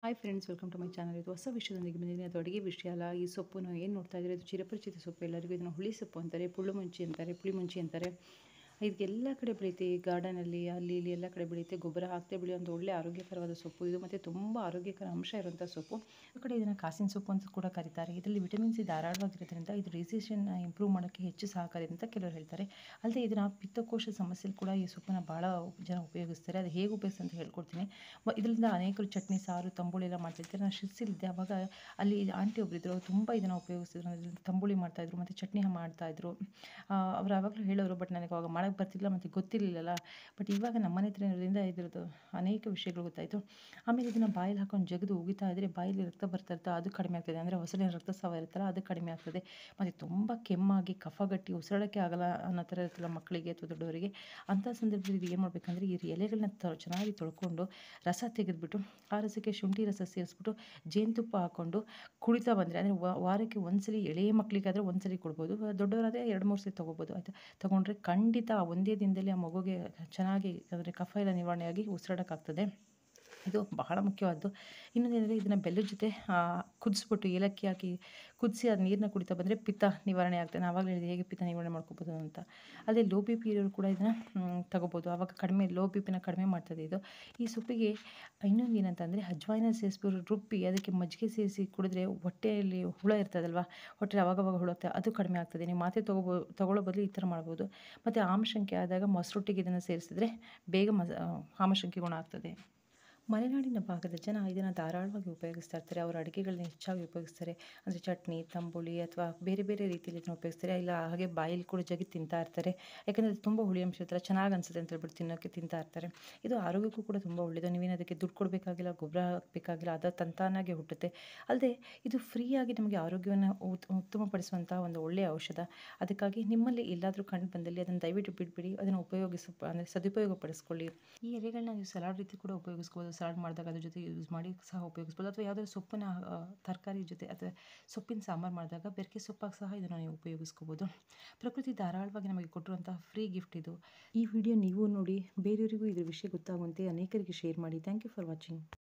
hi friends welcome to my channel ಇದು ಹೊಸ ವಿಷಯದೊಂದಿಗೆ ಬಂದಿದ್ದೀನಿ ಅದು ಅಡುಗೆ ವಿಷಯ ಅಲ್ಲ ಈ ಸೊಪ್ಪು ನಾವು ಏನು ನೋಡ್ತಾ ಇದ್ದೀರಿ ಇದು ಚಿರಪರಿಚಿತ ಸೊಪ್ಪು ಎಲ್ಲರಿಗೂ ಇದನ್ನು ಹುಳಿ ಸೊಪ್ಪು ಅಂತಾರೆ ಪುಳ್ಳು ಮುಂಚಿ ಅಂತಾರೆ ಪುಳಿ ಮುಂಚಿ ಅಂತಾರೆ ಇದೆಲ್ಲ ಕಡೆ ಬೆಳೆಯುತ್ತೆ ಈ ಗಾರ್ಡನಲ್ಲಿ ಅಲ್ಲಿ ಇಲ್ಲಿ ಎಲ್ಲ ಕಡೆ ಬೆಳೆಯುತ್ತೆ ಗೊಬ್ಬರ ಹಾಕದೆ ಬೆಳೆಯುವಂಥ ಒಳ್ಳೆ ಆರೋಗ್ಯಕರವಾದ ಸೊಪ್ಪು ಇದು ಮತ್ತು ತುಂಬ ಆರೋಗ್ಯಕರ ಅಂಶ ಇರುವಂಥ ಸೊಪ್ಪು ಆ ಕಡೆ ಇದನ್ನು ಕಾಸಿನ ಸೊಪ್ಪು ಅಂತ ಕೂಡ ಕರೀತಾರೆ ಇದರಲ್ಲಿ ವಿಟಮಿನ್ ಸಿ ಧಾರಾಳವಾಗಿರೋದ್ರಿಂದ ಇದು ರಿಸಿಷನ್ ಇಂಪ್ರೂವ್ ಮಾಡೋಕ್ಕೆ ಹೆಚ್ಚು ಸಹಕಾರಿ ಅಂತ ಕೆಲವರು ಹೇಳ್ತಾರೆ ಅಲ್ಲದೆ ಇದನ್ನು ಪಿತ್ತಕೋಶ ಸಮಸ್ಯೆಲಿ ಕೂಡ ಈ ಸೊಪ್ಪನ್ನು ಭಾಳ ಜನ ಉಪಯೋಗಿಸ್ತಾರೆ ಅದು ಹೇಗೆ ಉಪಯೋಗಿಸ್ತಾರೆ ಅಂತ ಹೇಳ್ಕೊಡ್ತೀನಿ ಮ- ಇದರಿಂದ ಅನೇಕರು ಚಟ್ನಿ ಸಾರು ತಂಬುಳಿ ಎಲ್ಲ ಮಾಡ್ತಿರ್ತಾರೆ ನಾನು ಶಿರ್ಸಿಲಿದ್ದೆ ಆವಾಗ ಅಲ್ಲಿ ಆಂಟಿ ಒಬ್ಬರಿದ್ರು ಅವ್ರು ತುಂಬ ಇದನ್ನು ಉಪಯೋಗಿಸ್ತಿದ್ರು ಅದ್ರಲ್ಲಿ ತಂಬುಳಿ ಮಾಡ್ತಾಯಿದ್ರು ಮತ್ತು ಚಟ್ನಿ ಮಾಡ್ತಾಯಿದ್ರು ಅವ್ರು ಆವಾಗಲೂ ಹೇಳೋರು ಬಟ್ ನನಗೆ ಅವಾಗ ಮಾಡೋಕ್ಕೆ ಬರ್ತಿಲ್ಲ ಮತ್ತು ಗೊತ್ತಿರಲಿಲ್ಲಲ್ಲ ಬಟ್ ಇವಾಗ ನಮ್ಮನೆ ಹತ್ರ ಇರೋದ್ರಿಂದ ಇದ್ರದ್ದು ಅನೇಕ ವಿಷಯಗಳು ಗೊತ್ತಾಯಿತು ಆಮೇಲೆ ಇದನ್ನು ಬಾಯಲ್ಲಿ ಹಾಕೊಂಡು ಜಗದು ಉಗಿತಾ ಇದ್ದರೆ ಬಾಯಲ್ಲಿ ರಕ್ತ ಬರ್ತಾ ಇರ್ತಾ ಅದು ಕಡಿಮೆ ಆಗ್ತದೆ ಅಂದರೆ ಹೊಸಲಿನ ರಕ್ತಸ್ರಾವ ಇರುತ್ತಲ್ಲ ಅದು ಕಡಿಮೆ ಆಗ್ತದೆ ಮತ್ತು ತುಂಬ ಕೆಮ್ಮಾಗಿ ಕಫಗಟ್ಟಿ ಉಸಿರಾಡೋಕ್ಕೆ ಆಗಲ್ಲ ಅನ್ನೋ ಥರ ಇರುತ್ತಲ್ಲ ಮಕ್ಕಳಿಗೆ ಅಥವಾ ದೊಡ್ಡವರಿಗೆ ಅಂಥ ಸಂದರ್ಭದಲ್ಲಿ ಇದು ಏನು ಮಾಡಬೇಕಂದ್ರೆ ಈ ಎಲೆಗಳನ್ನ ತ ಚೆನ್ನಾಗಿ ತೊಳ್ಕೊಂಡು ರಸ ತೆಗೆದುಬಿಟ್ಟು ಆ ರಸಕ್ಕೆ ಶುಂಠಿ ರಸ ಸೇರಿಸ್ಬಿಟ್ಟು ಜೇನುತುಪ್ಪ ಹಾಕ್ಕೊಂಡು ಕುಡಿತಾ ಬಂದರೆ ಅಂದರೆ ವಾರಕ್ಕೆ ಒಂದ್ಸಲಿ ಎಳೆಯ ಮಕ್ಕಳಿಗಾದರೆ ಒಂದ್ಸಲಿ ಕೊಡ್ಬೋದು ದೊಡ್ಡವರಾದರೆ ಎರಡು ಮೂರು ಸಲ ತೊಗೋಬೋದು ಆಯಿತಾ ತೊಗೊಂಡ್ರೆ ಖಂಡಿತ ಆ ಒಂದೇ ದಿನದಲ್ಲಿ ಆ ಮಗುಗೆ ಚೆನ್ನಾಗಿ ಅಂದರೆ ಕಫ ಎಲ್ಲ ನಿವಾರಣೆಯಾಗಿ ಉಸಿರಾಡೋಕ್ಕಾಗ್ತದೆ ಇದು ಬಹಳ ಮುಖ್ಯವಾದ್ದು ಇನ್ನೊಂದೇನೆಂದರೆ ಇದನ್ನು ಬೆಲ್ಲದ ಜೊತೆ ಆ, ಕುದಿಸ್ಬಿಟ್ಟು ಏಲಕ್ಕಿ ಹಾಕಿ ಕುದಿಸಿ ಅದು ನೀರನ್ನ ಕುಡಿತಾ ಬಂದರೆ ಪಿತ್ತ ನಿವಾರಣೆ ಆಗ್ತದೆ ನಾನು ಆವಾಗಲೇ ಹೇಳಿದೆ ಹೇಗೆ ಪಿತ್ತ ನಿವಾರಣೆ ಮಾಡ್ಕೋಬೋದು ಅಂತ ಅದೇ ಲೋ ಬಿ ಪಿ ಇರೋರು ಕೂಡ ಇದನ್ನು ತಗೋಬೋದು ಆವಾಗ ಕಡಿಮೆ ಲೋ ಬಿ ಪಿನ ಕಡಿಮೆ ಮಾಡ್ತದೆ ಇದು ಈ ಸೊಪ್ಪಿಗೆ ಇನ್ನೊಂದು ಏನಂತಂದರೆ ಅಜ್ವಾಯಿನ ಸೇರಿಸ್ಬಿಟ್ಟು ರುಬ್ಬಿ ಅದಕ್ಕೆ ಮಜ್ಜಿಗೆ ಸೇರಿಸಿ ಕುಡಿದ್ರೆ ಹೊಟ್ಟೆಯಲ್ಲಿ ಹುಳ ಇರ್ತದಲ್ವ ಹೊಟ್ಟೆ ಅವಾಗವಾಗ ಹುಳುತ್ತೆ ಅದು ಕಡಿಮೆ ಆಗ್ತದೆ ನೀವು ಮಾತ್ರೆ ತಗೋಬೋ ತಗೊಳ್ಳೋ ಬದಲು ಈ ಥರ ಮಾಡ್ಬೋದು ಮತ್ತು ಆಮಶಂಕೆ ಆದಾಗ ಮೊಸರೊಟ್ಟಿಗೆ ಇದನ್ನು ಸೇರಿಸಿದ್ರೆ ಬೇಗ ಮಸ ಆಮಶಂಕೆ ಗುಣ ಆಗ್ತದೆ ಮಲೆನಾಡಿನ ಭಾಗದ ಜನ ಇದನ್ನು ಧಾರಾಳವಾಗಿ ಉಪಯೋಗಿಸ್ತಾ ಇರ್ತಾರೆ ಅವರ ಅಡುಗೆಗಳನ್ನ ಹೆಚ್ಚಾಗಿ ಉಪಯೋಗಿಸ್ತಾರೆ ಅಂದರೆ ಚಟ್ನಿ ತಂಬುಳಿ ಅಥವಾ ಬೇರೆ ಬೇರೆ ರೀತಿಯಲ್ಲಿ ಇದನ್ನು ಉಪಯೋಗಿಸ್ತಾರೆ ಇಲ್ಲ ಹಾಗೆ ಬಾಯಲ್ಲಿ ಕೂಡ ಜಗಿ ತಿಂತಾ ಇರ್ತಾರೆ ಯಾಕಂದರೆ ಅದು ತುಂಬ ಹುಳಿ ಅಂಶ ಇರ್ತಾರೆ ಚೆನ್ನಾಗಿ ಅನಿಸುತ್ತೆ ಅಂತ ಹೇಳ್ಬಿಟ್ಟು ತಿನ್ನೋಕ್ಕೆ ತಿಂತಾ ಇರ್ತಾರೆ ಇದು ಆರೋಗ್ಯಕ್ಕೂ ಕೂಡ ತುಂಬ ಒಳ್ಳೆಯದು ನೀವೇನು ಅದಕ್ಕೆ ದುಡ್ಡು ಕೊಡಬೇಕಾಗಿಲ್ಲ ಗೊಬ್ಬರ ಹಾಕಬೇಕಾಗಿಲ್ಲ ಅದು ತಂತಾನಾಗೆ ಹುಟ್ಟುತ್ತೆ ಅಲ್ಲದೆ ಇದು ಫ್ರೀಯಾಗಿ ನಮಗೆ ಆರೋಗ್ಯವನ್ನು ಉತ್- ಉತ್ತಮಪಡಿಸುವಂಥ ಒಂದು ಒಳ್ಳೆಯ ಔಷಧ ಅದಕ್ಕಾಗಿ ನಿಮ್ಮಲ್ಲಿ ಎಲ್ಲಾದರೂ ಕಂಡು ಬಂದಲ್ಲಿ ಅದನ್ನು ದಯವಿಟ್ಟು ಬಿಟ್ಬಿಡಿ ಅದನ್ನು ಉಪಯೋಗಿಸ ಅಂದರೆ ಸದುಪಯೋಗ ಪಡಿಸ್ಕೊಳ್ಳಿ ಈ ಎಲೆಗಳನ್ನ ನೀವು ಸಲಾಡ್ ರೀತಿ ಕೂಡ ಉಪಯೋಗಿಸ್ಬೋದು ಸಲಾಡ್ ಮಾಡಿದಾಗ ಅದ್ರ ಜೊತೆ ಯೂಸ್ ಮಾಡಿ ಸಹ ಉಪಯೋಗಿಸ್ಬೋದು ಅಥವಾ ಯಾವುದಾದ್ರು ಸೊಪ್ಪಿನ ಆ, ತರಕಾರಿ ಜೊತೆ ಅಥವಾ ಸೊಪ್ಪಿನ ಸಾಂಬಾರು ಮಾಡಿದಾಗ ಬೆರಕೆ ಸೊಪ್ಪಾಗಿ ಸಹ ಇದನ್ನು ನೀವು ಉಪಯೋಗಿಸ್ಕೋಬೋದು ಪ್ರಕೃತಿ ಧಾರಾಳವಾಗಿ ನಮಗೆ ಕೊಟ್ಟಿರುವಂತಹ ಫ್ರೀ ಗಿಫ್ಟ್ ಇದು ಈ ವಿಡಿಯೋ ನೀವು ನೋಡಿ ಬೇರೆಯವರಿಗೂ ಇದ್ರ ವಿಷಯ ಗೊತ್ತಾಗುವಂತೆ ಅನೇಕರಿಗೆ ಶೇರ್ ಮಾಡಿ ಥ್ಯಾಂಕ್ ಯು ಫಾರ್ ವಾಚಿಂಗ್